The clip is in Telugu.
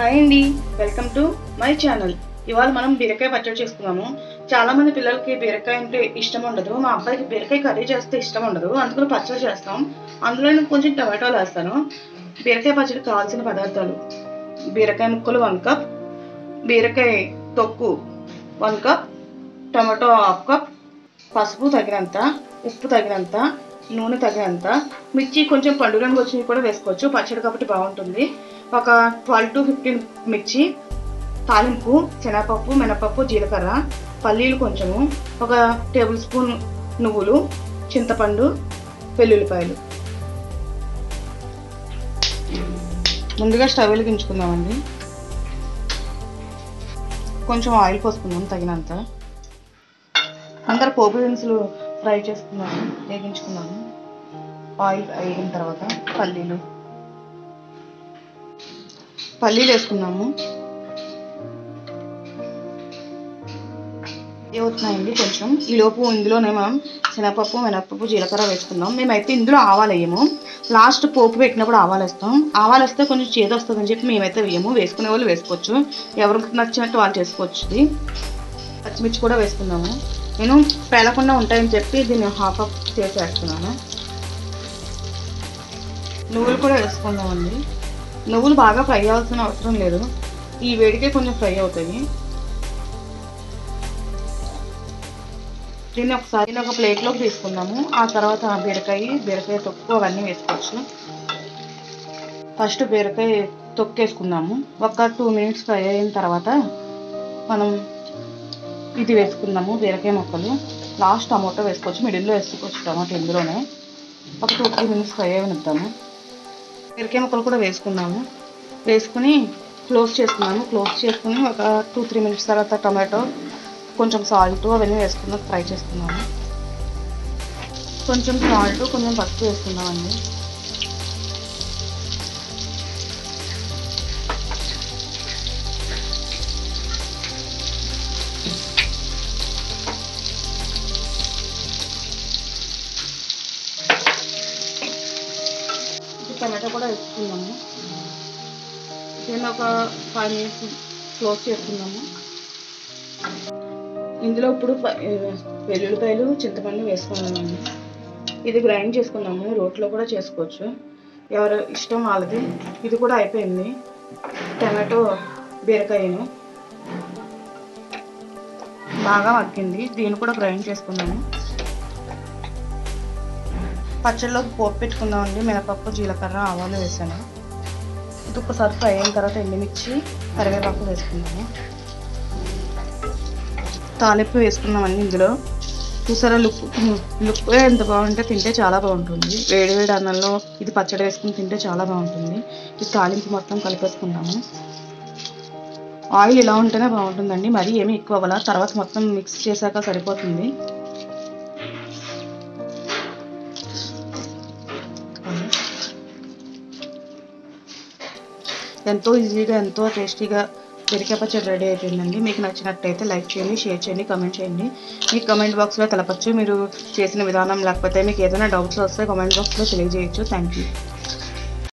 హాయ్ అండి వెల్కమ్ టు మై ఛానల్ ఇవాళ మనం బీరకాయ పచ్చడి చేసుకున్నాము చాలా మంది పిల్లలకి బీరకాయ అంటే ఇష్టం ఉండదు మా అబ్బాయికి బీరకాయ కర్రీ చేస్తే ఇష్టం ఉండదు అందుకని పచ్చడి చేస్తాం అందులో నేను కొంచెం టమాటోలు వేస్తాను బీరకాయ పచ్చడి కావాల్సిన పదార్థాలు బీరకాయ ముక్కలు వన్ కప్ బీరకాయ తొక్కు one cup tomato half cup పసుపు తగినంత ఉప్పు తగినంత నూనె తగినంత మిర్చి కొంచెం పండు రంగు వచ్చినవి కూడా వేసుకోవచ్చు పచ్చడి కాబట్టి బాగుంటుంది ఒక ట్వెల్వ్ టు ఫిఫ్టీన్ మిర్చి తాలింపు శనగపప్పు మినపప్పు జీలకర్ర పల్లీలు కొంచెము ఒక టేబుల్ స్పూన్ నువ్వులు చింతపండు వెల్లుల్లిపాయలు ముందుగా స్టవ్ వెలిగించుకుందామండి కొంచెం ఆయిల్ పోసుకుందాం తగినంత అందరు పోపు దినుసులు ఫ్రై చేసుకున్నాము వేగించుకున్నాము ఆయిల్ వేగిన తర్వాత పల్లీలు పల్లీలు వేసుకున్నాము అవుతున్నాయండి కొంచెం ఈ లోపు ఇందులోనే మనం శనగపప్పు మినపప్పు జీలకర్ర వేసుకుందాం మేమైతే ఇందులో ఆవాలు వేయము లాస్ట్ పోపు పెట్టినప్పుడు ఆవాలు వేస్తాం ఆవాలు వేస్తే కొంచెం చేదు వస్తుందని చెప్పి మేమైతే వేయము వేసుకునే వాళ్ళు వేసుకోవచ్చు ఎవరికి నచ్చినట్టు వాళ్ళు చేసుకోవచ్చు ఇది పచ్చిమిర్చి కూడా వేసుకుందాము నేను పేలకుండా ఉంటాయని చెప్పి దీన్ని హాఫ్ అప్ చేసి వేస్తున్నాను నువ్వులు కూడా వేసుకుందామండి నువ్వులు బాగా ఫ్రై అవ్వాల్సిన అవసరం లేదు ఈ వేడికే కొంచెం ఫ్రై అవుతాయి దీన్ని ఒకసారి దీన్ని ఒక ప్లేట్లోకి తీసుకుందాము ఆ తర్వాత బీరకాయ బీరకాయ తొక్కు అవన్నీ వేసుకోవచ్చు ఫస్ట్ బీరకాయ తొక్కు వేసుకుందాము ఒక టూ మినిట్స్ ఫ్రై అయిన తర్వాత మనం ఇది వేసుకుందాము బీరకాయ ముక్కలు లాస్ట్ టమాటో వేసుకోవచ్చు మిడిల్లో వేసుకోవచ్చు టమాటో ఇందులోనే ఒక టూ త్రీ మినిట్స్ ఫ్రై అయినిద్దాము బీరకాయ ముక్కలు కూడా వేసుకున్నాము వేసుకుని క్లోజ్ చేసుకున్నాము క్లోజ్ చేసుకుని ఒక టూ త్రీ మినిట్స్ తర్వాత టమాటో కొంచెం సాల్ట్ అవన్నీ వేసుకుని ఫ్రై చేసుకున్నాము కొంచెం సాల్ట్ కొంచెం పసుపు వేసుకున్నామండి టమాటో కూడా వేసుకున్నాము దీన్ని ఒక ఫైవ్ మినిట్స్ క్లోజ్ చేసుకున్నాము ఇందులో ఇప్పుడు ప- వెల్లుల్లిపాయలు చింతపండు వేసుకున్నామండి ఇది గ్రైండ్ చేసుకున్నాము రోట్లో కూడా చేసుకోవచ్చు ఎవరు ఇష్టం వాళ్ళది ఇది కూడా అయిపోయింది టమాటో బీరకాయను బాగా మగ్గింది దీన్ని కూడా గ్రైండ్ చేసుకున్నాము పచ్చడిలోకి పోపు పెట్టుకుందామండి మినపప్పు జీలకర్ర ఆవాలు వేసాను ఇది ఒకసారి ఫ్రై అయిన తర్వాత ఎండుమిర్చి కరివేపాకు వేసుకున్నాము తాలింపు వేసుకున్నామండి ఇందులో చూసారా లుక్ లుక్ ఎంత బాగుంటే తింటే చాలా బాగుంటుంది వేడి వేడి అన్నంలో ఇది పచ్చడి వేసుకుని తింటే చాలా బాగుంటుంది ఈ తాలింపు మొత్తం కలిపేసుకున్నాము ఆయిల్ ఇలా ఉంటేనే బాగుంటుందండి మరీ ఏమీ ఎక్కువ అవ్వాల తర్వాత మొత్తం మిక్స్ చేశాక సరిపోతుంది ఎంతో ఈజీగా ఎంతో టేస్టీగా బెరికాయ పచ్చడి రెడీ అయిపోయిందండి మీకు నచ్చినట్టయితే లైక్ చేయండి షేర్ చేయండి కామెంట్ చేయండి మీ కమెంట్ బాక్స్లో తెలపచ్చు మీరు చేసిన విధానం లేకపోతే మీకు ఏదైనా డౌట్స్ వస్తే కామెంట్ బాక్స్లో తెలియజేయచ్చు థ్యాంక్ యూ